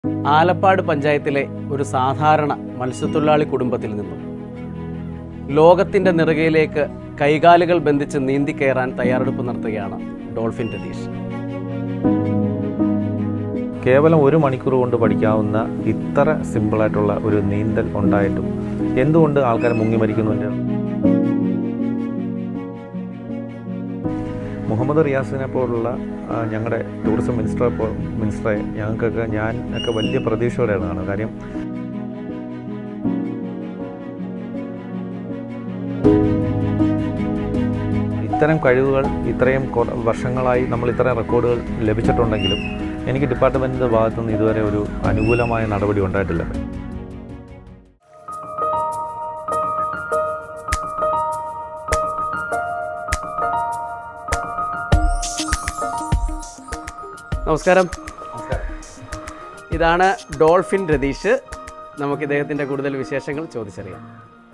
ആലപ്പാട് പഞ്ചായത്തിലെ ഒരു സാധാരണ മത്സ്യത്തൊഴിലാളി കുടുംബത്തിൽ നിന്നും ലോകത്തിൻ്റെ നെറുകയിലേക്ക് കൈകാലുകൾ ബന്ധിച്ച് നീന്തി കയറാൻ തയ്യാറെടുപ്പ് നടത്തുകയാണ് ഡോൾഫിൻ രതീഷ് കേവലം ഒരു മണിക്കൂർ കൊണ്ട് പഠിക്കാവുന്ന ഇത്ര സിമ്പിളായിട്ടുള്ള ഒരു നീന്തൽ ഉണ്ടായിട്ടും എന്തുകൊണ്ട് ആൾക്കാർ മുങ്ങി മരിക്കുന്നുണ്ട് മുഹമ്മദ് റിയാസിനെ പോലുള്ള ആ, ഞങ്ങളുടെ ടൂറിസം മിനിസ്റ്ററെ പോ മിനിസ്റ്ററെ ഞങ്ങൾക്കൊക്കെ ഞാൻ ഒക്കെ വലിയ പ്രതീക്ഷയോടെയാണ് കാണുന്നത് കാര്യം ഇത്തരം കഴിവുകൾ ഇത്രയും കൊ- വർഷങ്ങളായി നമ്മൾ ഇത്തരം റെക്കോർഡുകൾ ലഭിച്ചിട്ടുണ്ടെങ്കിലും എനിക്ക് ഡിപ്പാർട്ട്മെൻറ്റിൻ്റെ ഭാഗത്തുനിന്ന് ഇതുവരെ ഒരു അനുകൂലമായ നടപടി ഉണ്ടായിട്ടില്ല നമസ്കാരം ഇതാണ് ഡോൾഫിൻ രതീഷ് നമുക്ക് ഇദ്ദേഹത്തിൻ്റെ കൂടുതൽ വിശേഷങ്ങൾ ചോദിച്ചറിയാം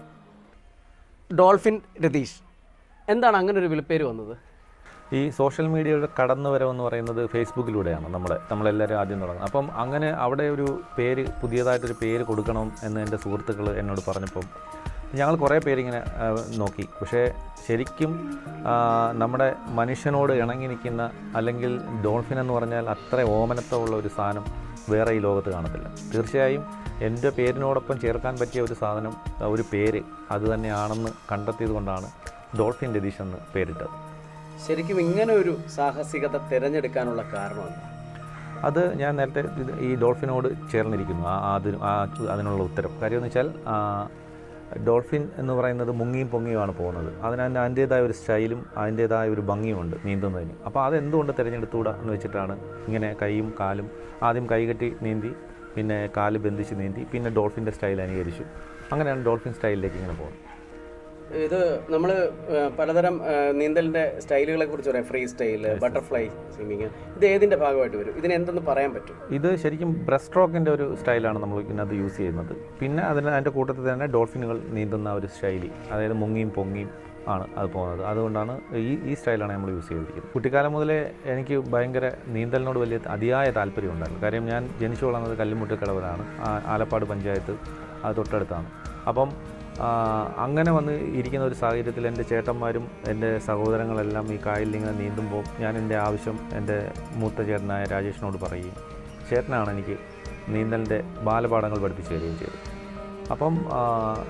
ഡോൾഫിൻ രതീഷ് എന്താണ് അങ്ങനെ ഒരു വിളിപ്പേര് വന്നത് ഈ സോഷ്യൽ മീഡിയയുടെ കടന്നുവരവെന്ന് പറയുന്നത് ഫേസ്ബുക്കിലൂടെയാണ് നമ്മളെ നമ്മളെല്ലാവരും ആദ്യം തുടങ്ങുന്നത് അപ്പം അങ്ങനെ അവിടെ ഒരു പേര് പുതിയതായിട്ടൊരു പേര് കൊടുക്കണം എന്ന് എൻ്റെ സുഹൃത്തുക്കൾ എന്നോട് പറഞ്ഞപ്പം ഞങ്ങൾ കുറേ പേരിങ്ങനെ ആ, നോക്കി പക്ഷേ ശരിക്കും ആ, നമ്മുടെ മനുഷ്യനോട് ഇണങ്ങി നിൽക്കുന്ന അല്ലെങ്കിൽ ഡോൾഫിൻ എന്ന് പറഞ്ഞാൽ അത്ര ഓമനത്വമുള്ള ഒരു സാധനം വേറെ ഈ ലോകത്ത് കാണത്തില്ല തീർച്ചയായും എൻ്റെ പേരിനോടൊപ്പം ചേർക്കാൻ പറ്റിയ ഒരു സാധനം ആ, ഒരു പേര് അത് തന്നെയാണെന്ന് കണ്ടെത്തിയത് കൊണ്ടാണ് ഡോൾഫിൻ രതീഷ് എന്ന് പേരിട്ടത് ശരിക്കും ഇങ്ങനെ ഒരു സാഹസികത തിരഞ്ഞെടുക്കാനുള്ള കാരണം എന്താ? അത് ഞാൻ നേരത്തെ ഇത് ഈ ഡോൾഫിനോട് ചേർന്നിരിക്കുന്നു ആ അതിന് ആ അതിനുള്ള ഉത്തരം കാര്യം എന്ന് വെച്ചാൽ ആ, ഡോൾഫിൻ എന്ന് പറയുന്നത് മുങ്ങിയും പൊങ്ങിയുമാണ് പോകുന്നത് അതിന് അതിന് അതിൻ്റേതായ ഒരു സ്റ്റൈലും അതിൻ്റേതായ ഒരു ഭംഗിയുമുണ്ട് നീന്തുന്നതിന് അപ്പോൾ അതെന്തുകൊണ്ട് തിരഞ്ഞെടുത്തുകൂടാ എന്ന് വെച്ചിട്ടാണ് ഇങ്ങനെ കൈയും കാലും ആദ്യം കൈ കെട്ടി നീന്തി പിന്നെ കാല് ബന്ധിച്ച് നീന്തി പിന്നെ ഡോൾഫിൻ്റെ സ്റ്റൈൽ അനുകരിച്ചു അങ്ങനെയാണ് ഡോൾഫിൻ സ്റ്റൈലിലേക്ക് ഇങ്ങനെ പോകുന്നത് ഇത് നമ്മൾ പലതരം ആ, നീന്തലിന്റെ സ്റ്റൈലുകളെ കുറിച്ച് പറയാം ഫ്രീ സ്റ്റൈല് ബട്ടർഫ്ലൈ സ്വിമ്മിങ് ഇത് ഏതിന്റെ ഭാഗമായിട്ട് വരും ഇതിന് എന്തെന്ന് പറയാൻ പറ്റും ഇത് ശരിക്കും ബ്രസ്റ്റ് സ്ട്രോക്കിൻ്റെ ഒരു സ്റ്റൈലാണ് നമ്മൾ ഇതിനകത്ത് യൂസ് ചെയ്യുന്നത് പിന്നെ അതിന് അതിൻ്റെ കൂട്ടത്തിൽ തന്നെ ഡോൾഫിനുകൾ നീന്തുന്ന ഒരു ശൈലി അതായത് മുങ്ങിയും പൊങ്ങിയും ആണ് അത് പോകുന്നത് അതുകൊണ്ടാണ് ഈ ഈ സ്റ്റൈലാണ് നമ്മൾ യൂസ് ചെയ്തിരിക്കുന്നത് കുട്ടിക്കാലം മുതലേ എനിക്ക് ഭയങ്കര നീന്തലിനോട് വലിയ അതിയായ താല്പര്യം ഉണ്ടായിരുന്നു കാര്യം ഞാൻ ജനിച്ചു വളർന്നത് കല്ലുമുട്ടിക്കടവിലാണ് ആ- ആലപ്പാട് പഞ്ചായത്ത് അത് തൊട്ടടുത്താണ് അപ്പം ആ, അങ്ങനെ വന്ന് ഇരിക്കുന്ന ഒരു സാഹചര്യത്തിൽ എൻ്റെ ചേട്ടന്മാരും എൻ്റെ സഹോദരങ്ങളെല്ലാം ഈ കായലിൽ ഇങ്ങനെ നീന്തുമ്പോൾ ഞാൻ എൻ്റെ ആവശ്യം എൻ്റെ മൂത്ത ചേട്ടനായ രാജേഷിനോട് പറയുകയും ചേട്ടനാണ് എനിക്ക് നീന്തലിൻ്റെ ബാലപാഠങ്ങൾ പഠിപ്പിച്ചു തരികയും ചെയ്തത് അപ്പം ആ,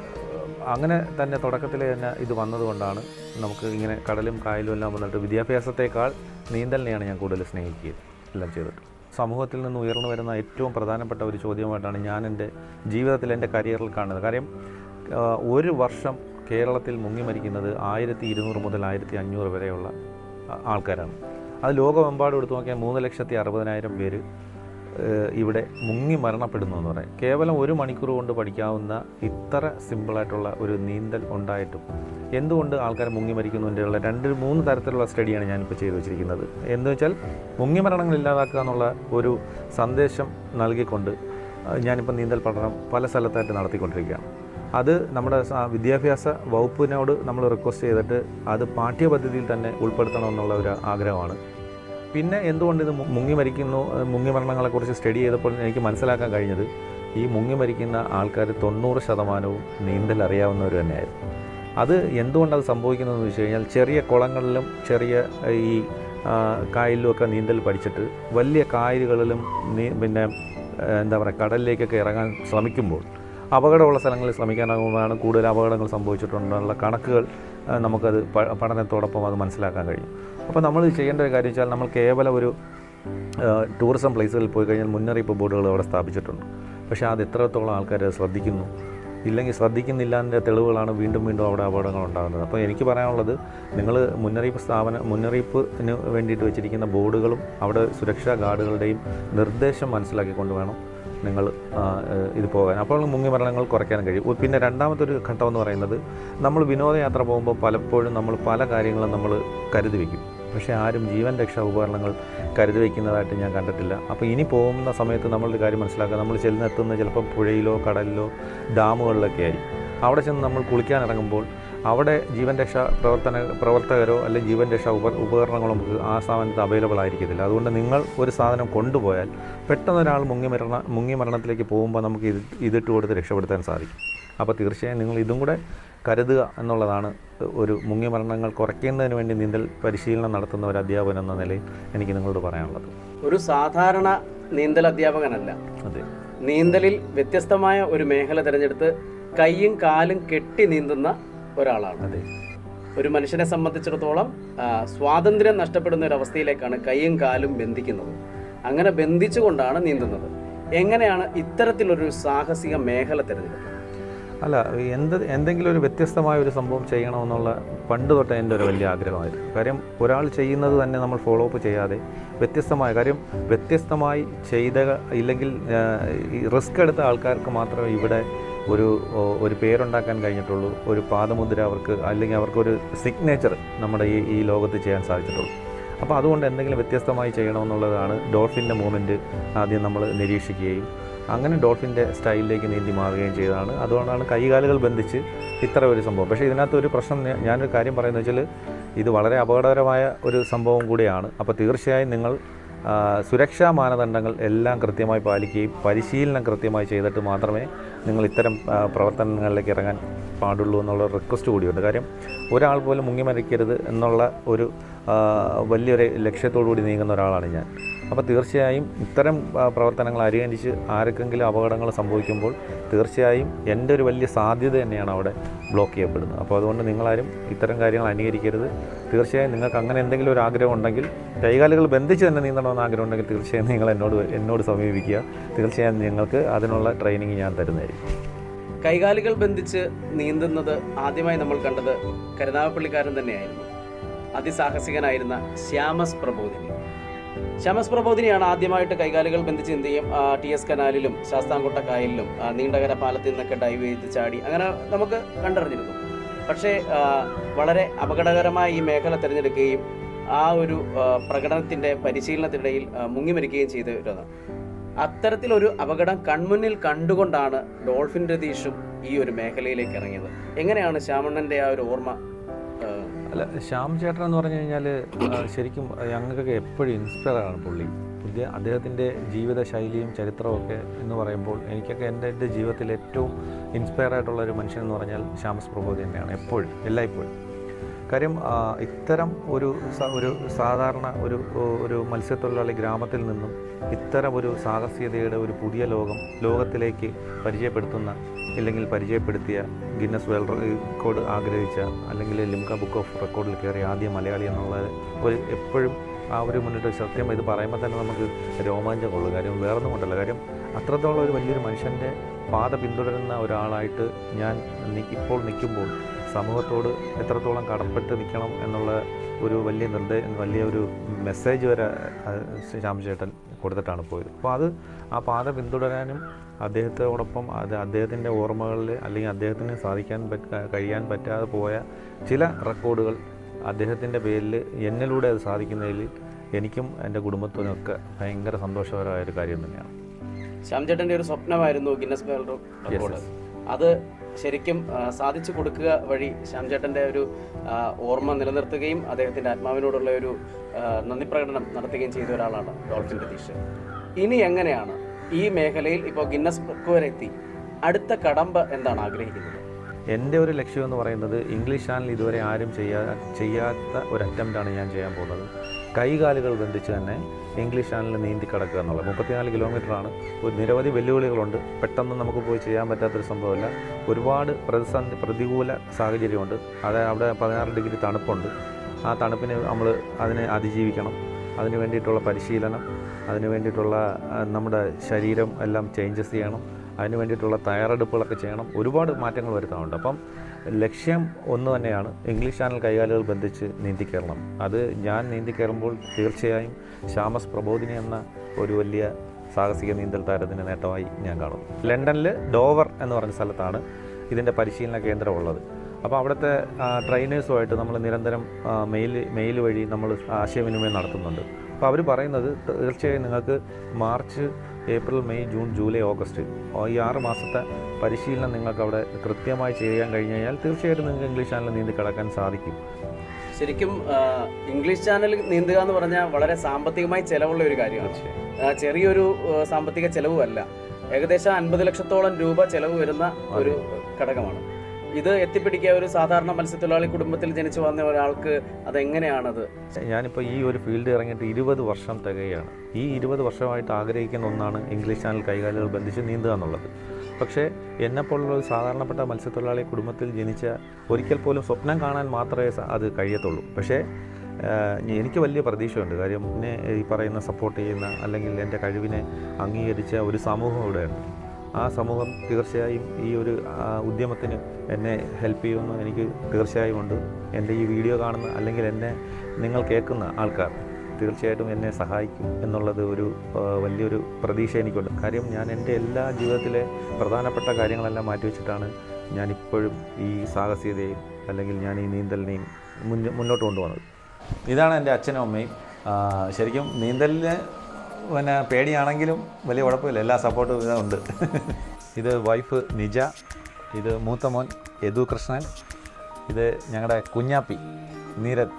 അങ്ങനെ തന്നെ തുടക്കത്തിൽ തന്നെ ഇത് വന്നതുകൊണ്ടാണ് നമുക്ക് ഇങ്ങനെ കടലും കായലും എല്ലാം വന്നിട്ട് വിദ്യാഭ്യാസത്തേക്കാൾ നീന്തലിനെയാണ് ഞാൻ കൂടുതൽ സ്നേഹിക്കുകയും എല്ലാം ചെയ്തിട്ട് സമൂഹത്തിൽ നിന്ന് ഉയർന്നു വരുന്ന ഏറ്റവും പ്രധാനപ്പെട്ട ഒരു ചോദ്യമായിട്ടാണ് ഞാൻ എൻ്റെ ജീവിതത്തിൽ എൻ്റെ കരിയറിൽ കാണുന്നത് കാര്യം ആ, ഒരു വർഷം കേരളത്തിൽ മുങ്ങി മരിക്കുന്നത് ആയിരത്തി ഇരുന്നൂറ് മുതൽ ആയിരത്തി അഞ്ഞൂറ് വരെയുള്ള ആ, ആൾക്കാരാണ് അത് ലോകമെമ്പാടും എടുത്തു നോക്കിയാൽ മൂന്ന് ലക്ഷത്തി അറുപതിനായിരം പേര് ഏഹ്, ഇവിടെ മുങ്ങി മരണപ്പെടുന്നു എന്ന് പറയാം കേവലം ഒരു മണിക്കൂർ കൊണ്ട് പഠിക്കാവുന്ന ഇത്ര സിമ്പിളായിട്ടുള്ള ഒരു നീന്തൽ ഉണ്ടായിട്ടും എന്തുകൊണ്ട് ആൾക്കാർ മുങ്ങി മരിക്കുന്നതിൻ്റെയുള്ള രണ്ട് മൂന്ന് തരത്തിലുള്ള സ്റ്റഡിയാണ് ഞാനിപ്പോൾ ചെയ്തു വെച്ചിരിക്കുന്നത് എന്ന് വെച്ചാൽ മുങ്ങി മരണങ്ങൾ ഇല്ലാതാക്കുക എന്നുള്ള ഒരു സന്ദേശം നൽകിക്കൊണ്ട് ആ, ഞാനിപ്പോൾ നീന്തൽ പഠനം പല സ്ഥലത്തായിട്ട് നടത്തിക്കൊണ്ടിരിക്കുകയാണ് അത് നമ്മുടെ സ- വിദ്യാഭ്യാസ വകുപ്പിനോട് നമ്മൾ റിക്വസ്റ്റ് ചെയ്തിട്ട് അത് പാഠ്യപദ്ധതിയിൽ തന്നെ ഉൾപ്പെടുത്തണമെന്നുള്ള ഒരു ആഗ്രഹമാണ് പിന്നെ എന്തുകൊണ്ട് ഇത് മു- മുങ്ങി മരിക്കുന്നു ഏഹ് മുങ്ങി മരണങ്ങളെക്കുറിച്ച് സ്റ്റഡി ചെയ്തപ്പോൾ എനിക്ക് മനസ്സിലാക്കാൻ കഴിഞ്ഞത് ഈ മുങ്ങി മരിക്കുന്ന ആൾക്കാർ തൊണ്ണൂറ് ശതമാനവും നീന്തൽ അറിയാവുന്നവർ തന്നെയായിരുന്നു അത് എന്തുകൊണ്ട് അത് സംഭവിക്കുന്നതെന്ന് വെച്ച് കഴിഞ്ഞാൽ ചെറിയ കുളങ്ങളിലും ചെറിയ ഏഹ്, ഈ ആ, കായലിലും ഒക്കെ നീന്തൽ പഠിച്ചിട്ട് വലിയ കായലുകളിലും നീ പിന്നെ ഏഹ്, എന്താ പറയുക കടലിലേക്കൊക്കെ ഇറങ്ങാൻ ശ്രമിക്കുമ്പോൾ അപകടമുള്ള സ്ഥലങ്ങളിൽ ശ്രമിക്കാനാകുമ്പോഴാണ് കൂടുതൽ അപകടങ്ങൾ സംഭവിച്ചിട്ടുണ്ടെന്നുള്ള കണക്കുകൾ ആ, നമുക്കത് പ- പഠനത്തോടൊപ്പം അത് മനസ്സിലാക്കാൻ കഴിയും അപ്പോൾ നമ്മൾ ചെയ്യേണ്ട ഒരു കാര്യം വെച്ചാൽ നമ്മൾ കേവലം ഒരു ആ, ടൂറിസം പ്ലേസുകളിൽ പോയി കഴിഞ്ഞാൽ മുന്നറിയിപ്പ് ബോർഡുകൾ അവിടെ സ്ഥാപിച്ചിട്ടുണ്ട് പക്ഷേ അത് എത്രത്തോളം ആൾക്കാർ ശ്രദ്ധിക്കുന്നു ഇല്ലെങ്കിൽ ശ്രദ്ധിക്കുന്നില്ല എന്നതിൻ്റെ തെളിവുകളാണ് വീണ്ടും വീണ്ടും അവിടെ അപകടങ്ങൾ ഉണ്ടാകുന്നത് അപ്പോൾ എനിക്ക് പറയാനുള്ളത് നിങ്ങൾ മുന്നറിയിപ്പ് സ്ഥാപന മുന്നറിയിപ്പിന് വേണ്ടിയിട്ട് വെച്ചിരിക്കുന്ന ബോർഡുകളും അവിടെ സുരക്ഷാ ഗാർഡുകളുടെയും നിർദ്ദേശം മനസ്സിലാക്കിക്കൊണ്ട് വേണം നിങ്ങൾ ആ, ഏഹ്, ഇത് പോകാൻ അപ്പോൾ മുങ്ങി മരണങ്ങൾ കുറയ്ക്കാൻ കഴിയും ഉ- പിന്നെ രണ്ടാമത്തെ ഒരു ഘട്ടം എന്ന് പറയുന്നത് നമ്മൾ വിനോദയാത്ര പോകുമ്പോൾ പലപ്പോഴും നമ്മൾ പല കാര്യങ്ങളും നമ്മൾ കരുതി വയ്ക്കും പക്ഷേ ആരും ജീവൻ രക്ഷാ ഉപകരണങ്ങൾ കരുതി വയ്ക്കുന്നതായിട്ട് ഞാൻ കണ്ടിട്ടില്ല അപ്പോൾ ഇനി പോകുന്ന സമയത്ത് നമ്മളൊരു കാര്യം മനസ്സിലാക്കുക നമ്മൾ ചെല്ലുന്നെത്തുന്ന ചിലപ്പോൾ പുഴയിലോ കടലിലോ ഡാമുകളിലൊക്കെ ആയിരിക്കും അവിടെ ചെന്ന് നമ്മൾ കുളിക്കാൻ ഇറങ്ങുമ്പോൾ അവിടെ ജീവൻ രക്ഷാ പ്രവർത്തന പ്രവർത്തകരോ അല്ലെങ്കിൽ ജീവൻ രക്ഷാ ഉപ ഉപകരണങ്ങളോ നമുക്ക് ആ സ്ഥാപനത്ത് അവൈലബിൾ ആയിരിക്കത്തില്ല അതുകൊണ്ട് നിങ്ങൾ ഒരു സാധനം കൊണ്ടുപോയാൽ പെട്ടെന്ന് ഒരാൾ മുങ്ങി മരണ മുങ്ങി മരണത്തിലേക്ക് പോകുമ്പോൾ നമുക്ക് ഇത് ഇതിട്ട് കൊടുത്ത് രക്ഷപ്പെടുത്താൻ സാധിക്കും അപ്പോൾ തീർച്ചയായും നിങ്ങൾ ഇതും കൂടെ കരുതുക എന്നുള്ളതാണ് ഒരു മുങ്ങി മരണങ്ങൾ കുറയ്ക്കുന്നതിന് വേണ്ടി നീന്തൽ പരിശീലനം നടത്തുന്ന ഒരു അധ്യാപകൻ എന്ന നിലയിൽ എനിക്ക് നിങ്ങളോട് പറയാനുള്ളത് ഒരു സാധാരണ നീന്തൽ അധ്യാപകനല്ല അതെ നീന്തലിൽ വ്യത്യസ്തമായ ഒരു മേഖല തിരഞ്ഞെടുത്ത് കൈയും കാലും കെട്ടി നീന്തുന്ന ഒരാളാണ് അതെ ഒരു മനുഷ്യനെ സംബന്ധിച്ചിടത്തോളം ആ, സ്വാതന്ത്ര്യം നഷ്ടപ്പെടുന്ന ഒരു അവസ്ഥയിലേക്കാണ് കൈയും കാലും ബന്ധിക്കുന്നത് അങ്ങനെ ബന്ധിച്ചുകൊണ്ടാണ് നീന്തുന്നത് എങ്ങനെയാണ് ഇത്തരത്തിലൊരു സാഹസിക മേഖല തിരഞ്ഞെടുത്തത് അല്ല എന്ത് എന്തെങ്കിലും ഒരു വ്യത്യസ്തമായ ഒരു സംഭവം ചെയ്യണമെന്നുള്ള പണ്ട് തൊട്ടേ എൻ്റെ ഒരു വലിയ ആഗ്രഹമായിരുന്നു കാര്യം ഒരാൾ ചെയ്യുന്നത് തന്നെ നമ്മൾ ഫോളോ അപ്പ് ചെയ്യാതെ വ്യത്യസ്തമായ കാര്യം വ്യത്യസ്തമായി ചെയ്ത ഇല്ലെങ്കിൽ റിസ്ക് എടുത്ത ആൾക്കാർക്ക് മാത്രമേ ഇവിടെ ഒരു ഓ, ഒരു പേരുണ്ടാക്കാൻ കഴിഞ്ഞിട്ടുള്ളൂ ഒരു പാദമുദ്ര അവർക്ക് അല്ലെങ്കിൽ അവർക്കൊരു സിഗ്നേച്ചർ നമ്മുടെ ഈ ഈ ലോകത്ത് ചെയ്യാൻ സാധിച്ചിട്ടുള്ളൂ അപ്പോൾ അതുകൊണ്ട് എന്തെങ്കിലും വ്യത്യസ്തമായി ചെയ്യണമെന്നുള്ളതാണ് ഡോൾഫിൻ്റെ മൂവ്മെൻറ്റ് ആദ്യം നമ്മൾ നിരീക്ഷിക്കുകയും അങ്ങനെ ഡോൾഫിൻ്റെ സ്റ്റൈലിലേക്ക് നീന്തി മാറുകയും ചെയ്തതാണ് അതുകൊണ്ടാണ് കൈകാലുകൾ ബന്ധിച്ച് ഇത്ര ഒരു സംഭവം പക്ഷേ ഇതിനകത്ത് ഒരു പ്രശ്നം ഞാൻ- ഞാനൊരു കാര്യം പറയുന്നത് വെച്ചാൽ ഇത് വളരെ അപകടകരമായ ഒരു സംഭവം കൂടിയാണ് അപ്പോൾ തീർച്ചയായും നിങ്ങൾ ആ, സുരക്ഷാ മാനദണ്ഡങ്ങൾ എല്ലാം കൃത്യമായി പാലിക്കുകയും പരിശീലനം കൃത്യമായി ചെയ്തിട്ട് മാത്രമേ നിങ്ങൾ ഇത്തരം ആ, പ്രവർത്തനങ്ങളിലേക്ക് ഇറങ്ങാൻ പാടുള്ളൂ എന്നുള്ള റിക്വസ്റ്റ് കൂടിയുണ്ട് കാര്യം ഒരാൾ പോലും മുങ്ങി മരിക്കരുത് എന്നുള്ള ഒരു ആ, വലിയൊരു ലക്ഷ്യത്തോടു കൂടി നീങ്ങുന്ന ഒരാളാണ് ഞാൻ അപ്പോൾ തീർച്ചയായും ഇത്തരം ആ, പ്രവർത്തനങ്ങൾ അനുകരിച്ച് ആർക്കെങ്കിലും അപകടങ്ങൾ സംഭവിക്കുമ്പോൾ തീർച്ചയായും എൻ്റെ ഒരു വലിയ സാധ്യത തന്നെയാണ് അവിടെ ബ്ലോക്ക് ചെയ്യപ്പെടുന്നത് അപ്പോൾ അതുകൊണ്ട് നിങ്ങളാരും ഇത്തരം കാര്യങ്ങൾ അനുകരിക്കരുത് തീർച്ചയായും നിങ്ങൾക്ക് അങ്ങനെ എന്തെങ്കിലും ഒരു ആഗ്രഹം ഉണ്ടെങ്കിൽ കൈകാലുകൾ ബന്ധിച്ച് തന്നെ നീന്തണമെന്ന് ആഗ്രഹം ഉണ്ടെങ്കിൽ തീർച്ചയായും നിങ്ങൾ എന്നോട് എന്നോട് സമീപിക്കുക തീർച്ചയായും നിങ്ങൾക്ക് അതിനുള്ള ട്രെയിനിങ് ഞാൻ തരുന്നതായിരിക്കും കൈകാലുകൾ ബന്ധിച്ച് നീന്തുന്നത് ആദ്യമായി നമ്മൾ കണ്ടത് കരുനാഗപ്പള്ളിക്കാരൻ തന്നെയായിരുന്നു അതിസാഹസികനായിരുന്ന ശ്യാമസ് പ്രബോധിനി ശ്യാമസ് പ്രബോധിനിയാണ് ആദ്യമായിട്ട് കൈകാലുകൾ ബന്ധിച്ച് നീന്തുകയും ആ, ടി എസ് കനാലിലും ശാസ്താംകോട്ട കായലിലും ആ, നീണ്ടകര പാലത്തിൽ നിന്നൊക്കെ ഡൈവ് ചെയ്ത് ചാടി അങ്ങനെ നമുക്ക് കണ്ടറിഞ്ഞിരുന്നു പക്ഷേ ആ, വളരെ അപകടകരമായ ഈ മേഖല തിരഞ്ഞെടുക്കുകയും ആ ഒരു ആ, പ്രകടനത്തിന്റെ പരിശീലനത്തിനിടയിൽ ആ, മുങ്ങിമരിക്കുകയും ചെയ്തവരാണ് അത്തരത്തിലൊരു അപകടം കൺമുന്നിൽ കണ്ടുകൊണ്ടാണ് ഡോൾഫിൻ രതീഷും ഈ ഒരു മേഖലയിലേക്ക് ഇറങ്ങിയത് എങ്ങനെയാണ് ശ്യാമണ്ണന്റെ ആ ഒരു ഓർമ്മ ആ, അല്ല ശ്യാം ചേട്ടൻ എന്ന് പറഞ്ഞു കഴിഞ്ഞാൽ ശരിക്കും ഞങ്ങൾക്കൊക്കെ എപ്പോഴും ഇൻസ്പയർ ആണ് പുള്ളി പുതിയ അദ്ദേഹത്തിൻ്റെ ജീവിത ശൈലിയും ചരിത്രമൊക്കെ എന്ന് പറയുമ്പോൾ എനിക്കൊക്കെ എൻ്റെ എൻ്റെ ജീവിതത്തിൽ ഏറ്റവും ഇൻസ്പയർ ആയിട്ടുള്ള ഒരു മനുഷ്യൻ എന്ന് പറഞ്ഞാൽ ശ്യാമസ് പ്രബോധി തന്നെയാണ് എപ്പോഴും എല്ലായ്പ്പോഴും കാര്യം ആ, ഇത്തരം ഒരു സ- ഒരു സാധാരണ ഒരു ഒരു മത്സ്യത്തൊഴിലാളി ഗ്രാമത്തിൽ നിന്നും ഇത്തരം ഒരു സാഹസികതയുടെ ഒരു പുതിയ ലോകം ലോകത്തിലേക്ക് പരിചയപ്പെടുത്തുന്ന ഇല്ലെങ്കിൽ പരിചയപ്പെടുത്തിയ ഗിന്നസ് വേൾഡ് റെക്കോർഡ് ആഗ്രഹിച്ച അല്ലെങ്കിൽ ലിംക ബുക്ക് ഓഫ് റെക്കോർഡിൽ കയറിയ ആദ്യ മലയാളി എന്നുള്ളത് ഒരു എപ്പോഴും ആ ഒരു മുന്നിട്ട് സത്യം ഇത് പറയുമ്പോൾ തന്നെ നമുക്ക് രോമാഞ്ചം കൊള്ളും കാര്യം വേറൊന്നും കൊണ്ടല്ല കാര്യം അത്രത്തോളം ഒരു വലിയൊരു മനുഷ്യൻ്റെ പാത പിന്തുടരുന്ന ഒരാളായിട്ട് ഞാൻ നി- ഇപ്പോൾ നിൽക്കുമ്പോൾ സമൂഹത്തോട് എത്രത്തോളം കടപ്പെട്ട് നിൽക്കണം എന്നുള്ള ഒരു വലിയ നിർദ്ദേശം വലിയ ഒരു മെസ്സേജ് വരെ ആ, ശ്യാം ചേട്ടൻ കൊടുത്തിട്ടാണ് പോയത് അപ്പോൾ അത് ആ പാത പിന്തുടരാനും അദ്ദേഹത്തോടൊപ്പം അത് അദ്ദേഹത്തിൻ്റെ ഓർമ്മകളിൽ അല്ലെങ്കിൽ അദ്ദേഹത്തിന് സാധിക്കാൻ പറ്റ കഴിയാൻ പറ്റാതെ പോയ ചില റെക്കോർഡുകൾ അദ്ദേഹത്തിൻ്റെ പേരിൽ എന്നിലൂടെ അത് സാധിക്കുന്നതിൽ എനിക്കും എൻ്റെ കുടുംബത്തിനൊക്കെ ഭയങ്കര സന്തോഷകരമായ ഒരു കാര്യം തന്നെയാണ് ശ്യാംചേട്ടന്റെ ഒരു സ്വപ്നമായിരുന്നു ഗിന്നസ് വേൾഡ് റെക്കോർഡ് yes. അത് ശരിക്കും ആ, സാധിച്ചു കൊടുക്കുക വഴി ശ്യാംചേട്ടന്റെ ഒരു ആ, ഓർമ്മ നിലനിർത്തുകയും അദ്ദേഹത്തിന്റെ ആത്മാവിനോടുള്ള ഒരു ആ, നന്ദി പ്രകടനം നടത്തുകയും ചെയ്ത ഒരാളാണ് ഡോൾഫിൻ രതീഷ് ഇനി എങ്ങനെയാണ് ഈ മേഖലയിൽ ഇപ്പോൾ ഗിന്നസ് ബുക്ക് വരെ എത്തി അടുത്ത കടമ്പ എന്താണ് ആഗ്രഹിക്കുന്നത് എൻ്റെ ഒരു ലക്ഷ്യം എന്ന് പറയുന്നത് ഇംഗ്ലീഷ് ചാനൽ ഇതുവരെ ആരും ചെയ്യാ ചെയ്യാത്ത ഒരു അറ്റംപ്റ്റാണ് ഞാൻ ചെയ്യാൻ പോകുന്നത് കൈകാലുകൾ ബന്ധിച്ച് തന്നെ ഇംഗ്ലീഷ് ചാനലിൽ നീന്തി കിടക്കുക എന്നുള്ളത് മുപ്പത്തിനാല് കിലോമീറ്ററാണ് ഒരു നിരവധി വെല്ലുവിളികളുണ്ട് പെട്ടെന്ന് നമുക്ക് പോയി ചെയ്യാൻ പറ്റാത്തൊരു സംഭവമല്ല ഒരുപാട് പ്രതിസന്ധി പ്രതികൂല സാഹചര്യമുണ്ട് അത് അവിടെ പതിനാറ് ഡിഗ്രി തണുപ്പുണ്ട് ആ തണുപ്പിന് നമ്മൾ അതിനെ അതിജീവിക്കണം അതിന് വേണ്ടിയിട്ടുള്ള പരിശീലനം അതിന് വേണ്ടിയിട്ടുള്ള ആ, നമ്മുടെ ശരീരം എല്ലാം ചേഞ്ചസ് ചെയ്യണം അതിന് വേണ്ടിയിട്ടുള്ള തയ്യാറെടുപ്പുകളൊക്കെ ചെയ്യണം ഒരുപാട് മാറ്റങ്ങൾ വരുത്താനുണ്ട് അപ്പം ലക്ഷ്യം ഒന്ന് തന്നെയാണ് ഇംഗ്ലീഷ് ചാനൽ കൈകാലുകൾ ബന്ധിച്ച് നീന്തി കയറണം അത് ഞാൻ നീന്തി കയറുമ്പോൾ തീർച്ചയായും ശ്യാമസ് പ്രബോധിനി എന്ന ഒരു വലിയ സാഹസിക നീന്തൽ താരത്തിൻ്റെ നേട്ടമായി ഞാൻ കാണും ലണ്ടനിൽ ഡോവർ എന്ന് പറഞ്ഞ സ്ഥലത്താണ് ഇതിൻ്റെ പരിശീലന കേന്ദ്രം ഉള്ളത് അപ്പോൾ അവിടുത്തെ ട്രെയിനേഴ്സുമായിട്ട് നമ്മൾ നിരന്തരം ആ, മെയിൽ മെയിൽ വഴി നമ്മൾ ആശയവിനിമയം നടത്തുന്നുണ്ട് അപ്പോൾ അവർ പറയുന്നത് തീർച്ചയായും നിങ്ങൾക്ക് March April May June July August ആ ഈ ആറ് മാസത്തെ പരിശീലനം നിങ്ങൾക്ക് അവിടെ കൃത്യമായി ചെയ്യാൻ കഴിഞ്ഞ് കഴിഞ്ഞാൽ തീർച്ചയായിട്ടും നിങ്ങൾക്ക് ഇംഗ്ലീഷ് ചാനൽ നീന്തി കടക്കാൻ സാധിക്കും ശരിക്കും ആ, ഇംഗ്ലീഷ് ചാനൽ നീന്തുക എന്ന് പറഞ്ഞാൽ വളരെ സാമ്പത്തികമായി ചെലവുള്ള ഒരു കാര്യമാണ് ആ, ചെറിയൊരു ആ, സാമ്പത്തിക ചെലവുമല്ല ഏകദേശം അൻപത് ലക്ഷത്തോളം രൂപ ചെലവ് വരുന്ന ഒരു ഘടകമാണ് ഇത് എത്തിപ്പിടിക്കുക ഒരു സാധാരണ മത്സ്യത്തൊഴിലാളി കുടുംബത്തിൽ ജനിച്ചു വന്ന ഒരാൾക്ക് അതെങ്ങനെയാണത് ഞാനിപ്പോൾ ഈ ഒരു ഫീൽഡ് ഇറങ്ങിയിട്ട് ഇരുപത് വർഷം തികയാണ് ഈ ഇരുപത് വർഷമായിട്ട് ആഗ്രഹിക്കുന്ന ഒന്നാണ് ഇംഗ്ലീഷ് ചാനൽ കൈകാലുകൾ ബന്ധിച്ച് നീന്തുക എന്നുള്ളത് പക്ഷേ എന്നെപ്പോലുള്ള ഒരു സാധാരണപ്പെട്ട മത്സ്യത്തൊഴിലാളി കുടുംബത്തിൽ ജനിച്ച ഒരിക്കൽ പോലും സ്വപ്നം കാണാൻ മാത്രമേ സ- അത് കഴിയത്തുള്ളൂ പക്ഷേ ആഹ്, എനിക്ക് വലിയ പ്രതീക്ഷയുണ്ട് കാര്യം എന്നെ ഈ പറയുന്ന സപ്പോർട്ട് ചെയ്യുന്ന അല്ലെങ്കിൽ എൻ്റെ കഴിവിനെ അംഗീകരിച്ച ഒരു സമൂഹം ഇവിടെയുണ്ട് ആ സമൂഹം തീർച്ചയായും ഈ ഒരു ആ, ഉദ്യമത്തിന് എന്നെ ഹെൽപ്പ് ചെയ്യുമെന്ന് എനിക്ക് തീർച്ചയായും ഉണ്ട് എൻ്റെ ഈ വീഡിയോ കാണുന്ന അല്ലെങ്കിൽ എന്നെ നിങ്ങൾ കേൾക്കുന്ന ആൾക്കാർ തീർച്ചയായിട്ടും എന്നെ സഹായിക്കും എന്നുള്ളത് ഒരു ആ, വലിയൊരു പ്രതീക്ഷ എനിക്കുണ്ട് കാര്യം ഞാൻ എൻ്റെ എല്ലാ ജീവിതത്തിലെ പ്രധാനപ്പെട്ട കാര്യങ്ങളെല്ലാം മാറ്റിവെച്ചിട്ടാണ് ഞാനിപ്പോഴും ഈ സാഹസികതയും അല്ലെങ്കിൽ ഞാൻ ഈ നീന്തലിനെയും മുന്നോ മുന്നോട്ട് കൊണ്ടുപോകുന്നത് ഇതാണ് എൻ്റെ അച്ഛനും അമ്മയും ആ, ശരിക്കും നീന്തലിന് പിന്നെ പേടിയാണെങ്കിലും വലിയ കുഴപ്പമില്ല എല്ലാ സപ്പോർട്ടും ഇതുണ്ട് ഇത് വൈഫ് നിജ ഇത് മൂത്ത മോൻ യദു കൃഷ്ണൻ ഇത് ഞങ്ങളുടെ കുഞ്ഞാപ്പി നീരത്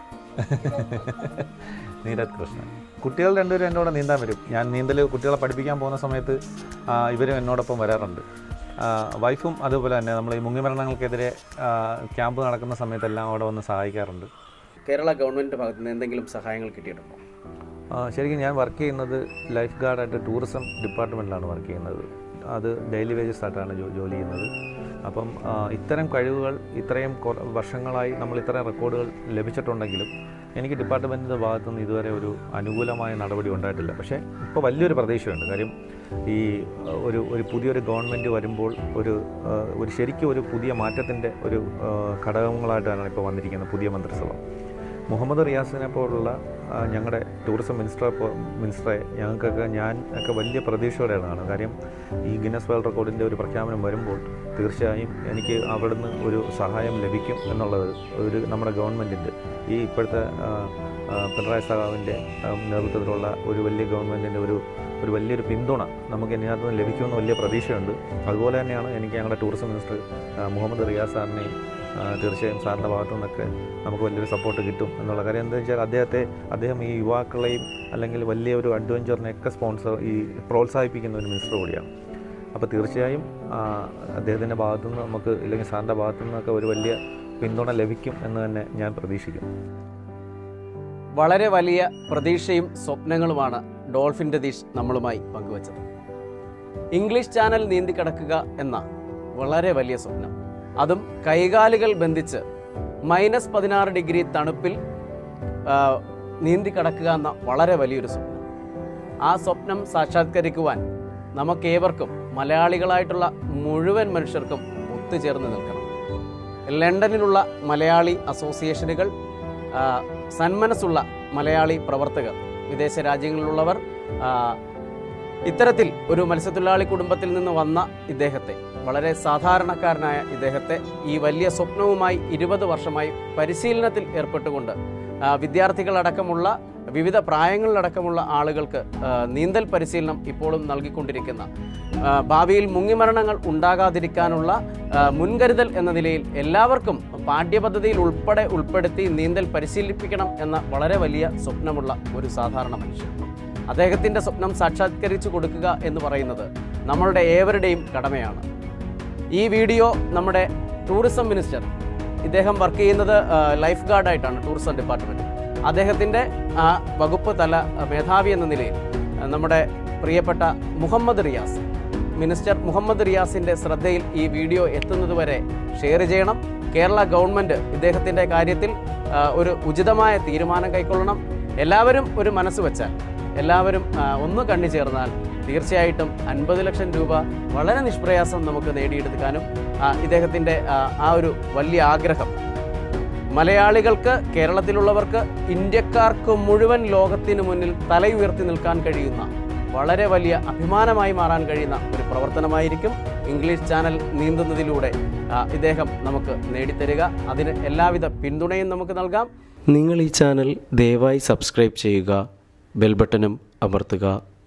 നീരത് കൃഷ്ണൻ കുട്ടികൾ രണ്ടുപേരും എൻ്റെ കൂടെ നീന്താൻ വരും ഞാൻ നീന്തൽ കുട്ടികളെ പഠിപ്പിക്കാൻ പോകുന്ന സമയത്ത് ആ, ഇവരും എന്നോടൊപ്പം വരാറുണ്ട് ആ, വൈഫും അതുപോലെ തന്നെ നമ്മൾ ഈ മുങ്ങിമരണങ്ങൾക്കെതിരെ ആ, ക്യാമ്പ് നടക്കുന്ന സമയത്തെല്ലാം അവിടെ വന്ന് സഹായിക്കാറുണ്ട് കേരള ഗവൺമെന്റിന്റെ ഭാഗത്ത് നിന്ന് എന്തെങ്കിലും സഹായങ്ങൾ കിട്ടിയിട്ടുണ്ടോ ആ, ശരിക്കും ഞാൻ വർക്ക് ചെയ്യുന്നത് ലൈഫ് ഗാർഡായിട്ട് ടൂറിസം ഡിപ്പാർട്ട്മെൻറ്റിലാണ് വർക്ക് ചെയ്യുന്നത് അത് ഡെയിലി വേജസ് ആയിട്ടാണ് ജോ- ജോലി ചെയ്യുന്നത് അപ്പം ആ, ഇത്തരം കഴിവുകൾ ഇത്രയും കൊ- വർഷങ്ങളായി നമ്മൾ ഇത്രയും റെക്കോർഡുകൾ ലഭിച്ചിട്ടുണ്ടെങ്കിലും എനിക്ക് ഡിപ്പാർട്ട്മെൻറ്റിൻ്റെ ഭാഗത്തു നിന്ന് ഇതുവരെ ഒരു അനുകൂലമായ നടപടി ഉണ്ടായിട്ടില്ല പക്ഷേ ഇപ്പോൾ വലിയൊരു പ്രതീക്ഷയുണ്ട് കാര്യം ഈ ആ, ഒരു ഒരു പുതിയൊരു ഗവൺമെൻറ് വരുമ്പോൾ ഒരു ആ, ഒരു ശരിക്കും ഒരു പുതിയ മാറ്റത്തിൻ്റെ ഒരു ആ, ഘടകങ്ങളായിട്ടാണ് ഇപ്പോൾ വന്നിരിക്കുന്നത് പുതിയ മന്ത്രിസഭ മുഹമ്മദ് റിയാസിനെ പോലുള്ള ആ, ഞങ്ങളുടെ ടൂറിസം മിനിസ്റ്റർ മിനിസ്റ്ററെ ഞങ്ങൾക്കൊക്കെ ഞാൻ ഒക്കെ വലിയ പ്രതീക്ഷയോടെയാണ് കാര്യം ഈ ഗിന്നസ് വേൾഡ് റെക്കോർഡിൻ്റെ ഒരു പ്രഖ്യാപനം വരുമ്പോൾ തീർച്ചയായും എനിക്ക് അവിടുന്ന് ഒരു സഹായം ലഭിക്കും എന്നുള്ളത് ഒരു നമ്മുടെ ഗവൺമെൻറ്റിൻ്റെ ഈ ഇപ്പോഴത്തെ ആ, ആ, പിണറായി സഖാവിൻ്റെ ആ, നേതൃത്വത്തിലുള്ള ഒരു വലിയ ഗവൺമെൻറ്റിൻ്റെ ഒരു ഒരു വലിയൊരു പിന്തുണ നമുക്ക് ഇതിനകത്ത് നിന്ന് ലഭിക്കുമെന്ന് വലിയ പ്രതീക്ഷയുണ്ട് അതുപോലെ തന്നെയാണ് എനിക്ക് ഞങ്ങളുടെ ടൂറിസം മിനിസ്റ്റർ ആ, മുഹമ്മദ് റിയാസ് സാറിനെയും ആ, തീർച്ചയായും സാറിൻ്റെ ഭാഗത്തു നിന്നൊക്കെ നമുക്ക് വലിയൊരു സപ്പോർട്ട് കിട്ടും എന്നുള്ള കാര്യം എന്താ വെച്ചാൽ അദ്ദേഹത്തെ അദ്ദേഹം ഈ യുവാക്കളെയും അല്ലെങ്കിൽ വലിയ ഒരു അഡ്വഞ്ചറിനെയൊക്കെ സ്പോൺസർ ഈ പ്രോത്സാഹിപ്പിക്കുന്ന ഒരു മിനിസ്റ്റർ കൂടിയാണ് അപ്പോൾ തീർച്ചയായും ആ, അദ്ദേഹത്തിൻ്റെ ഭാഗത്തു നിന്ന് നമുക്ക് ഇല്ലെങ്കിൽ സാറിൻ്റെ ഭാഗത്തു നിന്നൊക്കെ ഒരു വലിയ പിന്തുണ ലഭിക്കും എന്ന് തന്നെ ഞാൻ പ്രതീക്ഷിക്കുന്നു വളരെ വലിയ പ്രതീക്ഷയും സ്വപ്നങ്ങളുമാണ് ഡോൾഫിൻ രതീഷ് നമ്മളുമായി പങ്കുവച്ചത് ഇംഗ്ലീഷ് ചാനൽ നീന്തി കടക്കുക എന്ന വളരെ വലിയ സ്വപ്നം അതും കൈകാലുകൾ ബന്ധിച്ച് മൈനസ് പതിനാറ് ഡിഗ്രി തണുപ്പിൽ ആ, നീന്തി കടക്കുക എന്ന വളരെ വലിയൊരു സ്വപ്നം ആ സ്വപ്നം സാക്ഷാത്കരിക്കുവാൻ നമുക്കേവർക്കും മലയാളികളായിട്ടുള്ള മുഴുവൻ മനുഷ്യർക്കും ഒത്തുചേർന്ന് നിൽക്കണം ലണ്ടനിലുള്ള മലയാളി അസോസിയേഷനുകൾ ആ, സന്മനസ്സുള്ള മലയാളി പ്രവർത്തകർ വിദേശ രാജ്യങ്ങളിലുള്ളവർ ആ, ഇത്തരത്തിൽ ഒരു മത്സ്യത്തൊഴിലാളി കുടുംബത്തിൽ നിന്ന് വന്ന ഇദ്ദേഹത്തെ വളരെ സാധാരണക്കാരനായ ഇദ്ദേഹത്തെ ഈ വലിയ സ്വപ്നവുമായി ഇരുപത് വർഷമായി പരിശീലനത്തിൽ ഏർപ്പെട്ടുകൊണ്ട് ആ, വിദ്യാർത്ഥികളടക്കമുള്ള വിവിധ പ്രായങ്ങളിലടക്കമുള്ള ആളുകൾക്ക് ആ, നീന്തൽ പരിശീലനം ഇപ്പോഴും നൽകിക്കൊണ്ടിരിക്കുന്ന ആ, ഭാവിയിൽ മുങ്ങിമരണങ്ങൾ ഉണ്ടാകാതിരിക്കാനുള്ള ആ, മുൻകരുതൽ എന്ന നിലയിൽ എല്ലാവർക്കും പാഠ്യപദ്ധതിയിൽ ഉൾപ്പെടെ ഉൾപ്പെടുത്തി നീന്തൽ പരിശീലിപ്പിക്കണം എന്ന വളരെ വലിയ സ്വപ്നമുള്ള ഒരു സാധാരണ മനുഷ്യൻ അദ്ദേഹത്തിൻ്റെ സ്വപ്നം സാക്ഷാത്കരിച്ചു കൊടുക്കുക എന്ന് പറയുന്നത് നമ്മളുടെ ഏവരുടെയും കടമയാണ് ഈ വീഡിയോ നമ്മുടെ ടൂറിസം മിനിസ്റ്റർ ഇദ്ദേഹം വർക്ക് ചെയ്യുന്നത് ആ, ലൈഫ് ഗാർഡായിട്ടാണ് ടൂറിസം ഡിപ്പാർട്ട്മെൻറ്റ് അദ്ദേഹത്തിൻ്റെ ആ വകുപ്പ് തല മേധാവി എന്ന നിലയിൽ ആ, നമ്മുടെ പ്രിയപ്പെട്ട മുഹമ്മദ് റിയാസ് മിനിസ്റ്റർ മുഹമ്മദ് റിയാസിൻ്റെ ശ്രദ്ധയിൽ ഈ വീഡിയോ എത്തുന്നതുവരെ ഷെയർ ചെയ്യണം കേരള ഗവൺമെൻറ് ഇദ്ദേഹത്തിൻ്റെ കാര്യത്തിൽ ആ, ഒരു ഉചിതമായ തീരുമാനം കൈക്കൊള്ളണം എല്ലാവരും ഒരു മനസ്സ് വെച്ചാൽ എല്ലാവരും ആ, ഒന്ന് കണ്ണി ചേർന്നാൽ തീർച്ചയായിട്ടും അൻപത് ലക്ഷം രൂപ വളരെ നിഷ്പ്രയാസം നമുക്ക് നേടിയെടുക്കാനും ആ, ഇദ്ദേഹത്തിൻ്റെ ആ, ആ ഒരു വലിയ ആഗ്രഹം മലയാളികൾക്ക് കേരളത്തിലുള്ളവർക്ക് ഇന്ത്യക്കാർക്ക് മുഴുവൻ ലോകത്തിന് മുന്നിൽ തലയുയർത്തി നിൽക്കാൻ കഴിയുന്ന വളരെ വലിയ അഭിമാനമായി മാറാൻ കഴിയുന്ന ഒരു പ്രവർത്തനമായിരിക്കും ഇംഗ്ലീഷ് ചാനൽ നീന്തുന്നതിലൂടെ ആ, ഇദ്ദേഹം നമുക്ക് നേടിത്തരിക അതിന് എല്ലാവിധ പിന്തുണയും നമുക്ക് നൽകാം നിങ്ങൾ ഈ ചാനൽ ദയവായി സബ്സ്ക്രൈബ് ചെയ്യുക ബെൽ ബട്ടണും അമർത്തുക